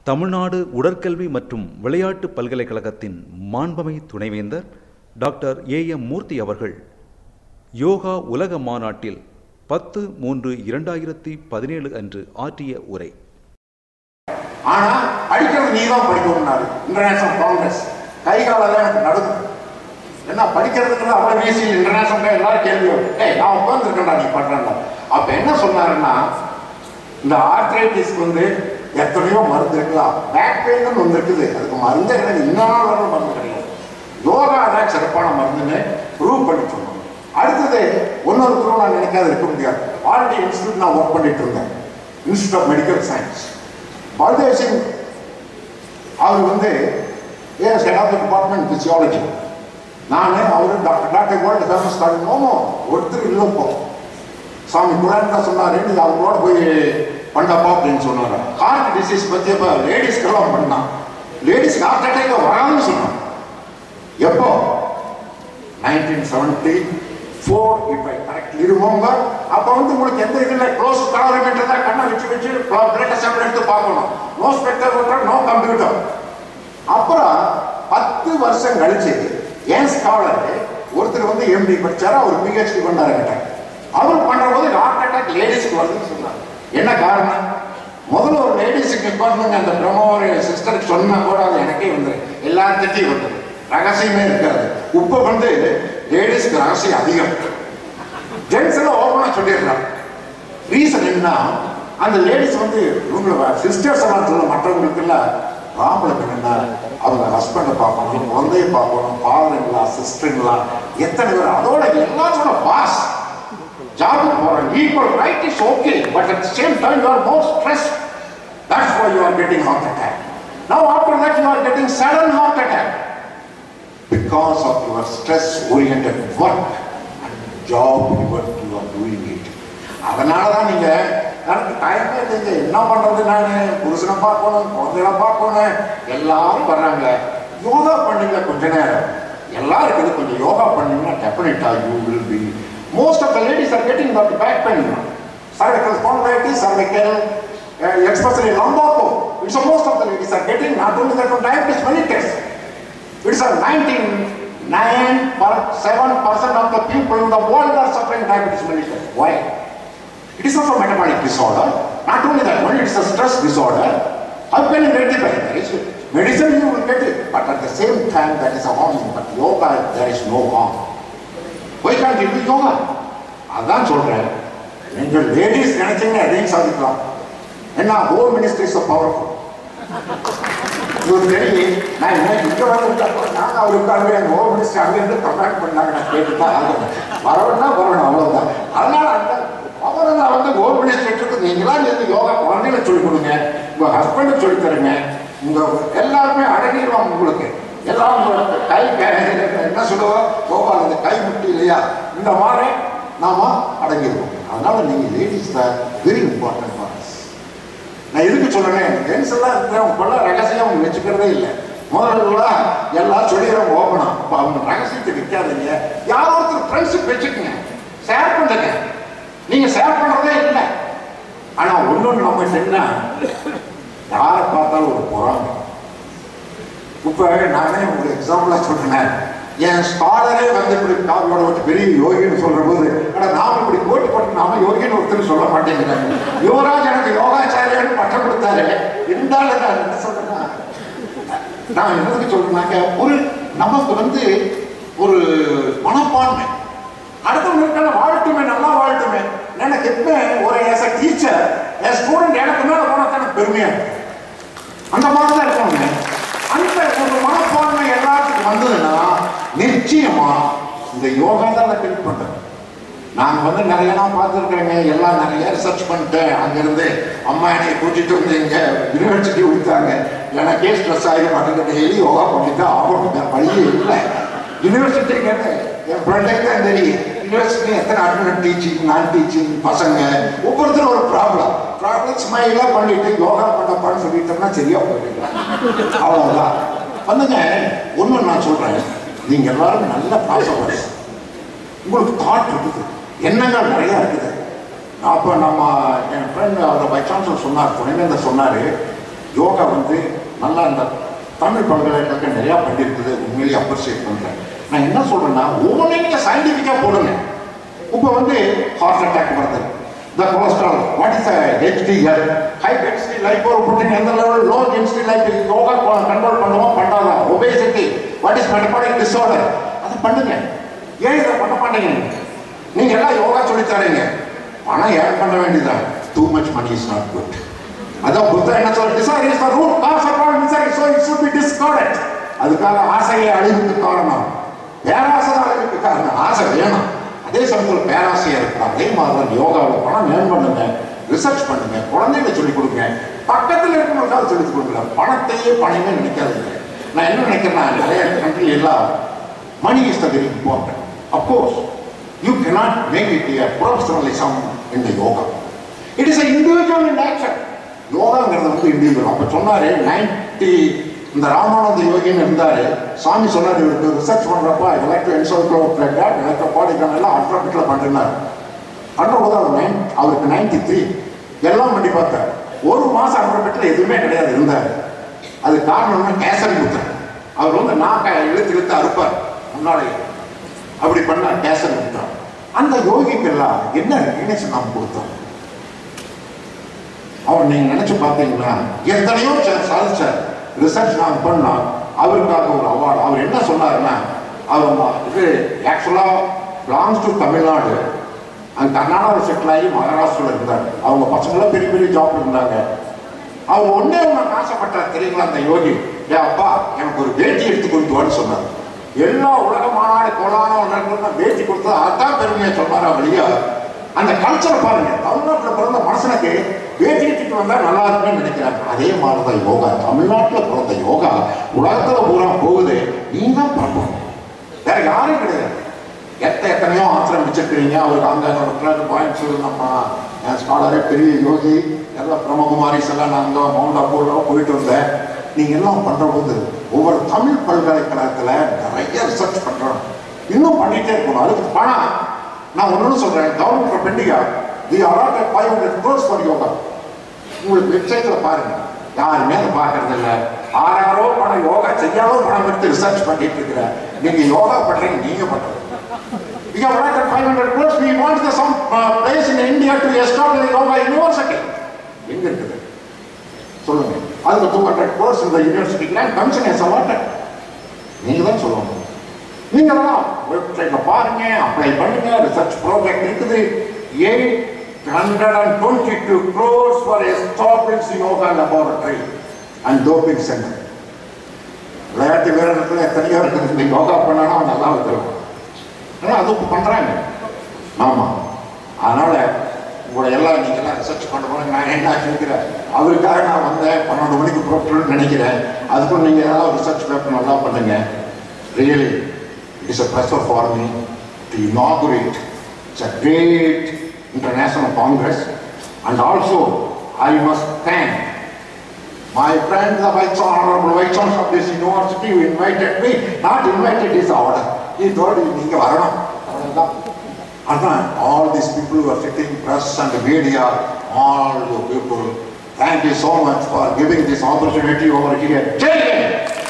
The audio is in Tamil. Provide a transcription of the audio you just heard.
தமிழ்நாடு உடற்கல்வி மற்றும் விளையாட்டு பல்கலைக்கழகத்தின் மாண்பமை துணைவேந்தர் டாக்டர் ஏ எம் மூர்த்தி அவர்கள் யோகா உலக மாநாட்டில் பத்து மூன்று இரண்டாயிரத்தி பதினேழு அன்று ஆற்றிய உரை ஆனா படிக்கிறது நீ தான் படிக்கணும்னாரு இன்டர்நேஷனல் காங்கிரஸ் கை காலெல்லாம் எனக்கு நடுக்கும் என்ன படிக்கிறதுக்கு அவ்வளவு ஈஸி இன்டர்நேஷனல் எல்லாரும் கேள்வி வரும். ஏய் நான் உட்காந்துருக்கேன்டா நீ பண்றேன்டா அப்ப என்ன சொன்னாருன்னா இந்த ஆர்த்ரைட்டிஸ்க்கு வந்து எத்தனையோ மருந்து இருக்கலாம் பேக் பெயின் ஒன்று இருக்குது அதுக்கு மருந்தே கிடையாது இன்னும் நாள் வர மருந்து கிடையாது யோகா தான் சிறப்பான மருந்துன்னு ப்ரூவ் பண்ணி சொன்னோம் அடுத்தது இன்னொரு குரு நான் நினைக்காத இருக்க முடியாது ஆல்ரெடி இன்ஸ்டியூட் நான் ஒர்க் பண்ணிட்டு இருந்தேன் institute of medical science Baldev Singh அவர் வந்து ஏன் head of the department physiology நான் அவர் டாக்டர் டாக்டர் வேர்ல்டு ஃபேமஸ் பண்ணணும் ஒருத்தர் இல்லை இப்போ சாமி குரான் தான் சொன்னாரு நீ அவங்களோட போய் பண்ணப்பா அப்படின்னு சொன்னாங்க ஹார்ட் டிசீஸ் பற்றி இப்போ லேடிஸ்க்கெல்லாம் பண்ணான் லேடிஸ்க்கு ஹார்ட் அட்டாக் வராதுன்னு சொன்னான் எப்போ நைன்டீன் செவன்டி ஃபோர் இப்போ கரெக்ட் ரிமம்பர் அப்போ வந்து உங்களுக்கு எந்த இதில் க்ளோஸ் கலவரமெண்ட் தான் கண்ணை வச்சு வச்சு பிளட் சாம்பிள் எடுத்து பார்க்கணும் நோ ஸ்பெக்டர் நோ கம்ப்யூட்டர் அப்புறம் பத்து வருஷம் கழிச்சு ஏன் ஸ்காலர் ஒருத்தர் வந்து எம்டி படிச்சாரு அவர் பிஹெச்டி பண்ணாரு கிட்ட அவர் பண்ற போது ஹார்ட் அட்டாக் லேடிஸ்க்கு வருதுன்னு சொன்னார் என்ன காரணம் முதல்ல ஒரு லேடிஸுக்கு உட்கார்ந்து அந்த பிரம்மோடைய சிஸ்டருக்கு சொன்னா கூட அது எனக்கே வந்துரு எல்லாத்திட்டையும் வந்துரு ரகசியமே இருக்காது இப்ப வந்து லேடிஸ்க்கு ரகசியம் அதிகம் ஜென்ஸ் எல்லாம் ஓப்பனா சொல்லிடுறாங்க ரீசன் என்ன அந்த லேடிஸ் வந்து இவங்கள சிஸ்டர்ஸ் எல்லாம் சொல்ல மற்றவங்களுக்கு எல்லாம் ஆம்பளைக்கு என்ன அவங்க ஹஸ்பண்டை பார்க்கணும் குழந்தைய பார்க்கணும் ஃபாதருங்களா சிஸ்டருங்களா எத்தனை பேர் அதோட எல்லாம் சொல்ல பாஸ் ஜாபுக்கு போறாங்க equal right is okay but at same time you are more stress that's why you are getting heart attack now after that you are getting sudden heart attack because of your stress orient work and job your you are doing it அதனால தான் நீங்க எனக்கு டைமே இல்லைங்க என்ன பண்றது நான் புருஷனை பார்க்கணும் குழந்தைகளை பார்க்கணும் எல்லாரும் வர்றாங்க யோகா பண்ணுங்க கொஞ்ச நேரம் எல்லாம் இருக்குது கொஞ்சம் யோகா பண்ணீங்கன்னா definitely you will be most of the ladies are getting that back pain cervical spondylitis cervical uh, especially lumbago it's a most of the ladies are getting not only that from diabetes mellitus it's a 99.7 percent of the people in the world are suffering diabetes mellitus why it is also a metabolic disorder. Not only that one, it is a stress disorder. How can you rectify it? There is medicine you will get it, but at the same time that is a harm. But yoga, there is no harm. Why can't you do yoga? அதான் சொல்றேன் நீங்கள் லேடிஸ் நினைச்சீங்கன்னா எதையும் சாதிக்கலாம் என்ன ஹோம் மினிஸ்ட்ரி இஸ் பவர்ஃபுல் இவர் தெரியும் நான் என்ன இங்க வந்து நாங்க அவருக்காகவே எங்க ஹோம் மினிஸ்டர் அங்க இருந்து கமெண்ட் பண்ணாங்க நான் கேட்டுதான் ஆகணும் வரணும்னா வரணும் அவ்வளவுதான் அதனால அந்த அவரெல்லாம் வந்து ஹோம் மினிஸ்டருக்கு நீங்களா இருந்து யோகா குழந்தைகளுக்கு சொல்லிக் கொடுங்க உங்க ஹஸ்பண்டுக்கு சொல்லி தருங்க உங்க எல்லாருமே அடங்கிடுவாங்க உங்களுக்கு எல்லாம் உங்களுக்கு கை கை- என்ன சொல்லுவோம் கோபால் அந்த கை முட்டி இல்லையா இந்த மாதிரி நாம அடங்கிடுவோம் அதனால நீங்க லேடிஸ் தான் வெரி இம்பார்ட்டன்ட் ஃபார் us நான் எதுக்கு சொல்றேன் ஜென்ஸ் எல்லாம் இருக்கிறவங்க கொள்ள ரகசியம் அவங்க வச்சுக்கிறதே இல்லை முதல்ல எல்லாம் சொல்லிடுறவங்க ஓப்பனா அப்ப அவங்க ரகசியத்தை விற்காதீங்க யாரோ ஒருத்தர் ஃப்ரெண்ட்ஷிப் வச்சுக்கோங்க ஷேர் பண்ணுங்க நீங்க ஷேர் பண்றதே இல்லை ஆனா ஒன்னொன்று நம்ம என்ன யாரை பார்த்தாலும் ஒரு பொறாமை இப்ப நானே ஒரு எக்ஸாம்பிளா சொல்றேன் என் ஸ்காலரே வந்து இப்படி காவியோட வந்து பெரிய யோகின்னு சொல்ற போது ஆனா நாம இப்படி போட்டி போட்டு நாம யோகின்னு ஒருத்தர் சொல்ல மாட்டேங்கிறாங்க யுவராஜ் எனக்கு யோகாச்சாரியன்னு பட்டம் கொடுத்தாரு இருந்தாலும் நான் என்ன சொல்றேன்னா நான் என்னதுக்கு சொல்றேன்னாக்க ஒரு நமக்கு வந்து ஒரு மனப்பான்மை அடுத்தவங்களுக்கான வாழ்த்துமே நல்லா வாழ்த்துமே எனக்கு எப்பவுமே ஒரு எஸ் அ டீச்சர் என் ஸ்டூடெண்ட் எனக்கு மேல போனா தானே பெருமையா இருக்கு. அந்த மாதிரி தான் இருக்கணுங்க அந்த ஒரு மனப்பான்மை எல்லாத்துக்கும் வந்ததுன்னா நிச்சயமா இந்த யோகா தான் நான் ஹெல்ப் பண்றேன் நான் வந்து நிறைய நான் பார்த்துருக்குறேங்க எல்லாம் நிறைய ரிசர்ச் பண்ணிட்டேன் அங்கிருந்து அம்மா என்னை கூட்டிட்டு வந்து இங்க யூனிவர்சிட்டி விட்டாங்க எனக்கே ஸ்ட்ரெஸ் ஆகி மாட்டேங்க டெய்லி யோகா பண்ணிட்டு ஆகணும் வேற வழியே இல்லை யூனிவர்சிட்டி என் ஃப்ரெண்டுக்கு தான் தெரியும் யூனிவர்சிட்டி எத்தனை அட்மிட் டீச்சிங் நான் டீச்சிங் பசங்க ஒவ்வொருத்தரும் ஒரு ப்ராப்ளம் ப்ராப்ளம் ஸ்மைலாக பண்ணிட்டு யோகா பண்ணப்பான்னு சொல்லிட்டோம்னா சரியா போயிடுங்க அவ்வளவுதான் வந்துங்க ஒன்று நான் சொல்றேன் நீங்க எல்லாரும் நல்ல பாசப்படுறீங்க உங்களுக்கு தாட் இருக்குது எண்ணங்கள் நிறைய இருக்குது அப்போ நம்ம என் ஃப்ரெண்ட் அவர் பை சான்சல் சொன்னார் துணைவேந்தர் சொன்னார் யோகா வந்து நல்லா இந்த தமிழ் பல்கலைக்கழகம் நிறையா பண்ணியிருக்குது உண்மையிலேயே அப்ரிசியேட் பண்ணுறேன் நான் என்ன சொல்கிறேன்னா ஒவ்வொன்றையும் நீங்கள் சயின்டிஃபிக்காக போடுங்க இப்போ வந்து ஹார்ட் அட்டாக் வருது இந்த cholesterol what is HDL high density life ஒரு புரோட்டீன் எந்த level low density life yoga control பண்ணுவோமா பண்ணாதா obesity what is metabolic disorder அதை பண்ணுங்க ஏன் இதை பண்ண மாட்டீங்க நீங்க எல்லாம் யோகா சொல்லி தரீங்க பணம் ஏன் பண்ண வேண்டியதான் too much money is not good அதான் புத்தர் என்ன சொல்ற desire is the root cause of all misery so it should be discarded அதுக்காக ஆசையை அழிவுக்கு காரணம் பேராசை தான் அழிவுக்கு காரணம் ஆசை வேணும் அதே சமயத்தில் பேராசையா இருக்கு அதே மாதிரி தான் யோகாவில் பணம் ஏன் பண்ணுங்க ரிசர்ச் பண்ணுங்க குழந்தைகளை சொல்லிக் கொடுங்க பக்கத்தில் இருக்கிறவங்களுக்காக சொல்லிக் கொடுக்கல பணத்தையே பணமே நினைக்காதீங்க நான் என்ன நினைக்கிறேன்னா நிறைய கண்ட்ரி எல்லாம் money is the very important of course you cannot make it a professionalism in the yoga it is a individual in action யோகாங்கிறது வந்து இண்டிவிஜுவல் அப்போ சொன்னாரு நைன்டி இந்த ராமானந்த யோகின்னு இருந்தாரு சாமி சொன்னார் இவருக்கு ரிசர்ச் பண்றப்ப எலக்ட்ரோ என்சோக்ளோபிளேட்டா எலக்ட்ரோ பாடிக்கான எல்லாம் அல்ட்ராபிட்டில் பண்ணிருந்தார் பண்ணும்போது அவர் நைன் அவருக்கு நைன்டி த்ரீ எல்லாம் பண்ணி பார்த்தார் ஒரு மாசம் அல்ட்ராபிட்டில் எதுவுமே கிடையாது இருந்தார் அது காரணம்னா கேசரி புத்தர் அவர் வந்து நாக்க இழுத்து இழுத்து அறுப்பார் முன்னாடி அப்படி பண்ண கேசரி புத்தர் அந்த யோகிக்கெல்லாம் என்ன ரெகனேஷன் நாம் கொடுத்தோம் அவர் நீங்க நினைச்சு பார்த்தீங்கன்னா எத்தனையோ சா- சாதிச்சார் ரிசர்ச் நாங்க பண்ணோம் அவருக்காக ஒரு அவார்டு அவர் என்ன சொன்னாருன்னா அவர் ம- இது ஆக்சுவலா பிலாங்ஸ் டு தமிழ்நாடு அங்க கர்நாடகாவில் செட்டில் ஆகி மகாராஷ்டிராவில் இருந்தார் அவங்க பசங்களாம் பெரிய பெரிய ஜாப் இருந்தாங்க அவர் ஒன்னே ஒன்று ஆசைப்பட்டார் தெரியுங்களா அந்த யோகி ஏ அப்பா எனக்கு ஒரு வேட்டி எடுத்து கொடுத்துவான்னு சொன்னார் எல்லா உலக மாநாடு கோலான ஒன்று வேட்டி கொடுத்தது அதான் பெருமையை சொன்னாரா வழியா அந்த கல்ச்சரை பாருங்க தமிழ்நாட்டில் பிறந்த மனுஷனுக்கு வேட்டி எடுத்துட்டு வந்தா நல்லா இருக்கும்னு நினைக்கிறாங்க அதே மாதிரி தான் யோகா தமிழ்நாட்டில் பிறந்த யோகா உலகத்துல பூரா போகுது நீங்க தான் பரப்பணும் வேற யாரும் கிடையாது எத்த எத்தனையோ ஆசிரம் வச்சிருக்கிறீங்க அவருக்கு அங்க நடக்கிறது கோயம்புத்தூர் நம்ம ஸ்காலரே பெரிய யோகி எல்லாம் பிரம்மகுமாரிஸ் எல்லாம் நான் அங்கே மவுண்ட் அப்போலாம் போயிட்டு வந்தேன் நீங்க எல்லாம் பண்ற போது ஒவ்வொரு தமிழ் பல்கலைக்கழகத்துல நிறைய ரிசர்ச் பண்றோம் இன்னும் பண்ணிட்டே இருக்கணும் அதுக்கு பணம் நான் ஒன்று சொல்றேன் கவர்மெண்ட் பெண்டிகா the allot five hundred crores for yoga உங்களுக்கு வெப்சைட்ல பாருங்க யாருமே அதை பார்க்கறது இல்ல ஆறாயிரம் பணம் யோகா செய்யாலும் பணம் எடுத்து ரிசர்ச் பண்ணிட்டு இருக்கிற நீங்க யோகா பண்றீங்க நீங்க பண்றது We have allotted 500 crores. We want the some uh, place in India to establish a yoga university. எங்க இருக்குது சொல்லுங்க அதுக்கு டூ ஹண்ட்ரட் கோர்ஸ் இந்த யூனிவர்சிட்டி கிராண்ட் கமிஷன் எஸ் allotted நீங்க தான் சொல்லணும் நீங்க தான் வெப்சைட்ல பாருங்க அப்ளை பண்ணுங்க ரிசர்ச் ப்ராஜெக்ட் இருக்குது eight hundred and twenty two crores for establish yoga laboratory and doping centre விளையாட்டு வீரர்களுக்கு எத்தனையோ இருக்குது இந்த யோகா பண்ணனா நல்லா இருக்கும் ஆனால் அதுவும் பண்றாங்க ஆமா அதனால உங்களை எல்லாம் நீங்க எல்லாம் ரிசர்ச் பண்ணுறோம் நான் என்ன கேட்கிறேன் அவருக்காக நான் வந்தேன் பன்னெண்டு மணிக்கு புறப்பட்டுன்னு நினைக்கிறேன் அதுக்கும் நீங்க ஏதாவது ரிசர்ச் பேப்பர் நல்லா பண்ணுங்க really it is a pressure for me to inaugurate it's a great international congress and also I must thank My friend, the Vice Honorable Vice Chancellor of this university, who invited me, not invited his order. He told me, நீங்க வரணும் அவ்வளவுதான். அதான் all these people who are sitting, press and media, all you people, thank you so much for giving this opportunity over here. Jai Hind!